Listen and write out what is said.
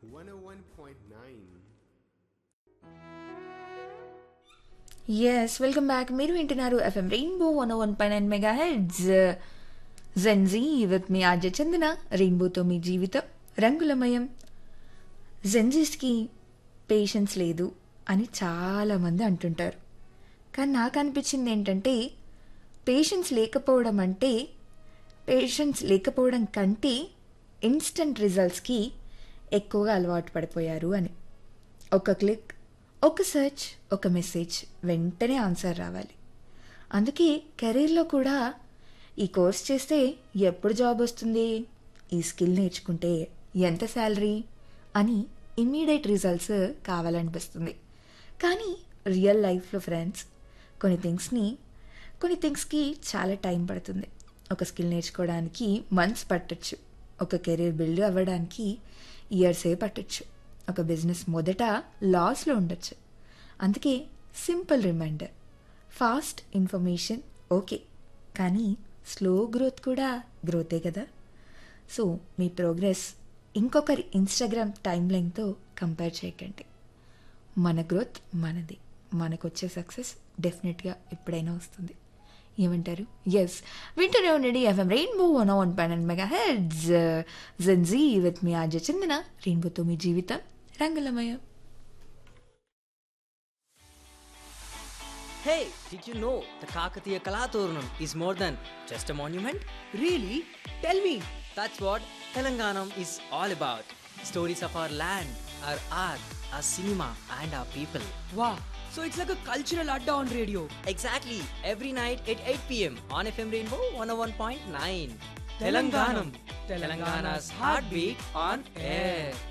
101.9 yes welcome back మీరు వింటున్నారు FM Rainbow one one పై nine mega heads Gen Z with మీ ఆర్జ చందన రెయిన్బోతో మీ జీవితం రంగులమయం జెన్జీస్కి పేషెన్స్ లేదు అని చాలామంది అంటుంటారు కానీ నాకు అనిపించింది ఏంటంటే పేషెన్స్ లేకపోవడం అంటే పేషెన్స్ లేకపోవడం కంటే ఇన్స్టంట్ రిజల్ట్స్కి ఎక్కువగా అలవాటు పడిపోయారు అని ఒక క్లిక్ ఒక సెర్చ్ ఒక మెసేజ్ వెంటనే ఆన్సర్ రావాలి అందుకే కెరీర్లో కూడా ఈ కోర్స్ చేస్తే ఎప్పుడు జాబ్ వస్తుంది ఈ స్కిల్ నేర్చుకుంటే ఎంత శాలరీ అని ఇమ్మీడియట్ రిజల్ట్స్ కావాలనిపిస్తుంది కానీ రియల్ లైఫ్లో ఫ్రెండ్స్ కొన్ని థింగ్స్ని కొన్ని థింగ్స్కి చాలా టైం పడుతుంది ఒక స్కిల్ నేర్చుకోవడానికి మంత్స్ పట్టచ్చు ఒక కెరీర్ బిల్డ్ అవ్వడానికి ఇయర్సే పట్టచ్చు ఒక బిజినెస్ మొదట లాస్లో ఉండొచ్చు అందుకే simple reminder fast information okay కానీ స్లో గ్రోత్ కూడా గ్రోతే కదా సో మీ ప్రోగ్రెస్ ఇంకొకరి ఇన్స్టాగ్రామ్ టైం లైన్తో కంపేర్ చేయకండి మన గ్రోత్ మనది మనకు వచ్చే సక్సెస్ డెఫినెట్గా ఎప్పుడైనా వస్తుంది ఏమంటారు ఎస్ వింటూనే ఉండండి ఎఫ్ఎం రెయిన్బో వన్ వన్ పైన మెగా హెడ్స్ జెన్జీ విత్ మీ ఆజ చెందిన రెయిన్బోతో మీ జీవితం రంగులమయం Hey, did you know the Kakatiya Kalaturnam is more than just a monument? Really? Tell me. That's what Telanganam is all about. Stories of our land, our art, our cinema, and our people. Wow. So it's like a cultural adda on radio. Exactly, every night at 8 pm on FM Rainbow 101.9. Telanganam. Telangana's heartbeat on air.